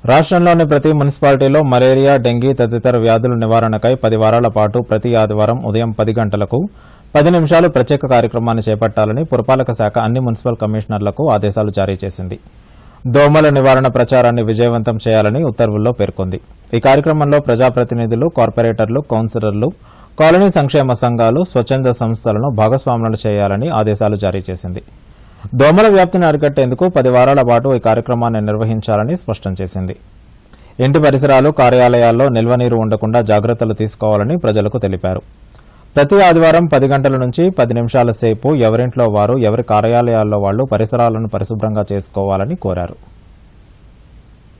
రాష్ట్రంలోని ప్రతి మున్సిపాలిటీలో మలేరియా డెంగీ తదితర వ్యాధుల నివారణకై పది వారాల పాటు ప్రతి ఆదివారం ఉదయం పది గంటలకు పది నిమిషాలు ప్రత్యేక కార్యక్రమాన్ని చేపట్టాలని పురపాలక శాఖ అన్ని మున్సిపల్ కమిషనర్లకు ఆదేశాలు జారీ చేసింది దోమల నివారణ ప్రచారాన్ని విజయవంతం చేయాలని ఉత్తర్వుల్లో పేర్కొంది ఈ కార్యక్రమంలో ప్రజాప్రతినిధులు కార్పొరేటర్లు కౌన్సిలర్లు కాలనీ సంక్షేమ సంఘాలు స్వచ్ఛంద సంస్థలను భాగస్వాములను చేయాలని ఆదేశాలు జారీ చేసింది దోమల వ్యాప్తిని అరికట్టేందుకు పది వారాల పాటు ఈ కార్యక్రమాన్ని నిర్వహించాలని స్పష్టం చేసింది ఇంటి పరిసరాలు కార్యాలయాల్లో నిల్వ నీరు ఉండకుండా జాగ్రత్తలు తీసుకోవాలని ప్రజలకు తెలిపారు ప్రతి ఆదివారం పది గంటల నుంచి పది నిమిషాల సేపు ఎవరింట్లో వారు ఎవరి కార్యాలయాల్లో వాళ్లు పరిసరాలను పరిశుభ్రంగా చేసుకోవాలని కోరారు